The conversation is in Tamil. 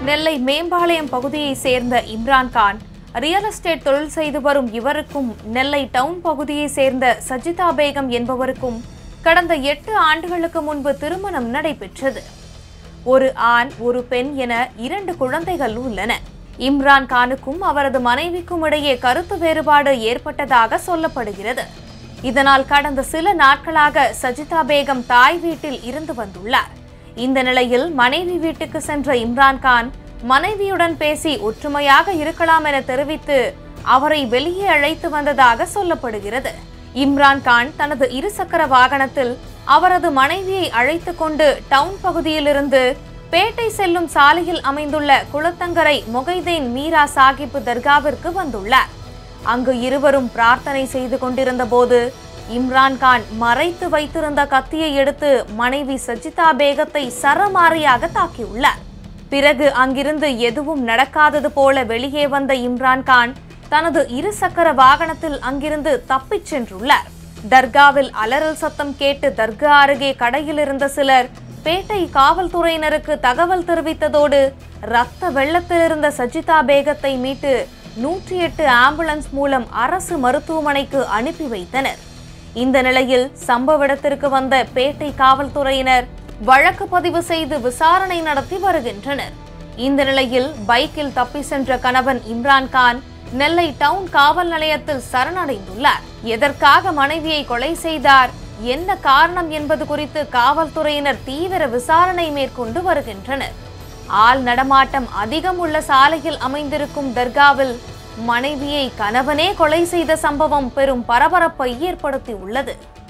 நெல்லை மேம்பாளையம் பகுதியைச் சேர்ந்த இம்ரான்கான் ரியல் எஸ்டேட் தொழில் செய்து வரும் இவருக்கும் நெல்லை டவுன் பகுதியைச் சேர்ந்த சஜிதா பேகம் என்பவருக்கும் கடந்த எட்டு ஆண்டுகளுக்கு முன்பு திருமணம் நடைபெற்றது ஒரு ஆண் ஒரு பெண் என இரண்டு குழந்தைகள் உள்ளன இம்ரான் கானுக்கும் அவரது மனைவிக்கும் இடையே கருத்து வேறுபாடு ஏற்பட்டதாக சொல்லப்படுகிறது இதனால் கடந்த சில நாட்களாக சஜிதா பேகம் தாய் வீட்டில் இருந்து வந்துள்ளார் இந்த நிலையில் மனைவி வீட்டுக்கு சென்ற இம்ரான்கான் மனைவியுடன் பேசி ஒற்றுமையாக இருக்கலாம் என தெரிவித்து அவரை வெளியே அழைத்து வந்ததாக சொல்லப்படுகிறது இம்ரான்கான் தனது இருசக்கர வாகனத்தில் அவரது மனைவியை அழைத்து கொண்டு டவுன் பகுதியிலிருந்து பேட்டை செல்லும் சாலையில் அமைந்துள்ள குளத்தங்கரை மொகைதேன் மீரா சாஹிப் தர்காவிற்கு வந்துள்ளார் அங்கு இருவரும் பிரார்த்தனை செய்து கொண்டிருந்த போது இம்ரான்கான் மறைத்து வைத்திருந்த கத்தியை எடுத்து மனைவி சஜிதா பேகத்தை சரமாரியாக தாக்கியுள்ளார் பிறகு அங்கிருந்து எதுவும் நடக்காதது போல வெளியே வந்த இம்ரான்கான் தனது இருசக்கர வாகனத்தில் அங்கிருந்து தப்பிச் சென்றுள்ளார் தர்காவில் அலறல் சத்தம் கேட்டு தர்கா அருகே கடையில் இருந்த சிலர் பேட்டை காவல்துறையினருக்கு தகவல் தெரிவித்ததோடு ரத்த வெள்ளத்தில் இருந்த சஜிதா பேகத்தை மீட்டு நூற்றி எட்டு ஆம்புலன்ஸ் மூலம் அரசு மருத்துவமனைக்கு அனுப்பி வைத்தனர் இந்த நிலையில் சம்பவ இடத்திற்கு வந்த பேட்டை காவல்துறையினர் வழக்கு பதிவு செய்து விசாரணை நடத்தி வருகின்றனர் இந்த நிலையில் பைக்கில் தப்பி சென்ற கணவன் இம்ரான்கான் நெல்லை டவுன் காவல் நிலையத்தில் சரணடைந்துள்ளார் எதற்காக மனைவியை கொலை செய்தார் என்ன காரணம் என்பது குறித்து காவல்துறையினர் தீவிர விசாரணை மேற்கொண்டு வருகின்றனர் ஆள் நடமாட்டம் அதிகம் உள்ள சாலையில் அமைந்திருக்கும் தர்காவில் மனைவியை கணவனே கொலை செய்த சம்பவம் பெரும் பரபரப்பை ஏற்படுத்தியுள்ளது